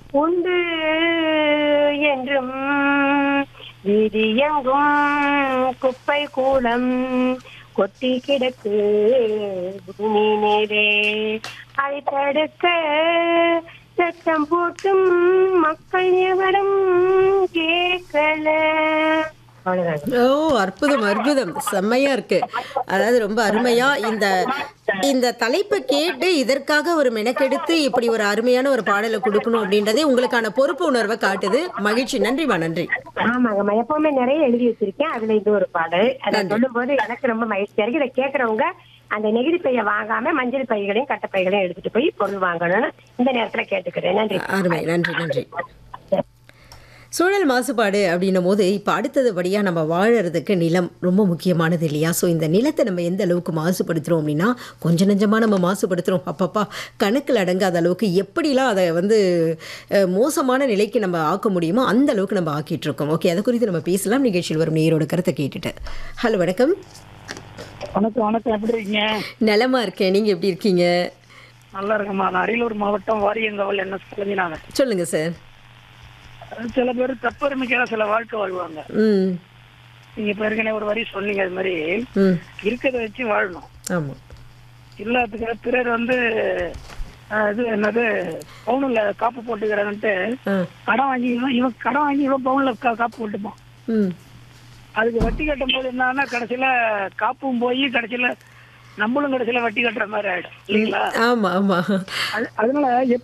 உண்டு என்றும் வீதியெங்கும் குப்பை கூலம் கொட்டி கிடக்கு பூமி மேலே அதை தடுக்க சத்தம் போட்டும் மக்கள் எவரும் கேட்கல அவ்வளவுதான் ஓ அற்புதம் அற்புதம் செம்மையா இருக்கு அதாவது ரொம்ப அருமையா இந்த இந்த தலைப்பை கேட்டு இதற்காக ஒரு மெனக்கெடுத்து இப்படி ஒரு அருமையான ஒரு பாடலை கொடுக்கணும் அப்படின்றதே உங்களுக்கான பொறுப்பு உணர்வை காட்டுது மகிழ்ச்சி நன்றிமா நன்றி ஆமாங்கம்மா எப்பவுமே நிறைய எழுதி வச்சிருக்கேன் அதுல இது ஒரு பாடல் அதை சொல்லும் போது எனக்கு ரொம்ப மகிழ்ச்சியா இருக்கு இதை கேக்குறவங்க அந்த நெகிழி பைய வாங்காம மஞ்சள் பைகளையும் கட்டை பைகளையும் எடுத்துட்டு போய் பொருள் வாங்கணும்னு இந்த நேரத்துல கேட்டுக்கிறேன் நன்றி அருமை நன்றி நன்றி சூழல் மாசுபாடு அப்படின்னும் போது இப்போ அடுத்ததுபடியாக நம்ம வாழறதுக்கு நிலம் ரொம்ப முக்கியமானது இல்லையா ஸோ இந்த நிலத்தை நம்ம எந்த அளவுக்கு மாசுபடுத்துகிறோம் அப்படின்னா கொஞ்சம் நெஞ்சமாக நம்ம மாசுபடுத்துகிறோம் அப்பப்பா கணக்கில் அடங்காத அளவுக்கு எப்படிலாம் அதை வந்து அஹ், மோசமான நிலைக்கு நம்ம ஆக்க முடியுமோ அந்த அளவுக்கு நம்ம ஆக்கிட்டு இருக்கோம் ஓகே அதை குறித்து நம்ம பேசலாம் நிகழ்ச்சியில் வரும் நீரோட கருத்தை கேட்டுட்டு ஹலோ வணக்கம் வணக்கம் வணக்கம் எப்படி இருக்கீங்க நலமா இருக்கேன் நீங்கள் எப்படி இருக்கீங்க நல்லா இருக்கம்மா நான் அரியலூர் மாவட்டம் வாரியங்கவல் என்ன கலைஞனாங்க சொல்லுங்கள் சார் சில பேர் தப்பெருமைக்காக சில வாழ்க்கை வாழ்வாங்க ம் நீங்க இப்ப ஏற்கனவே ஒரு வரி சொன்னீங்க அது மாதிரி ம் இருக்கிறத வச்சு வாழணும் ஆமாம் இல்லாததுக்கு பிறர் வந்து அஹ், இது என்னது பவுனில் காப்பு போட்டுக்கிறாங்கன்ட்டு ஆ கடன் வாங்கி இவன் இவன் கடன் வாங்கி இவன் பவுன்ல கா காப்பு போட்டுப்பான் ம் அதுக்கு வட்டி கட்டும் போது என்னன்னா கடைசியில காப்பும் போய் கடைசியில நம்மளும் கடைசியில வட்டி கட்டுற மாதிரி ஆயிடும் இல்லைங்களா ஆமாம் ஆமாம் அது- அதனால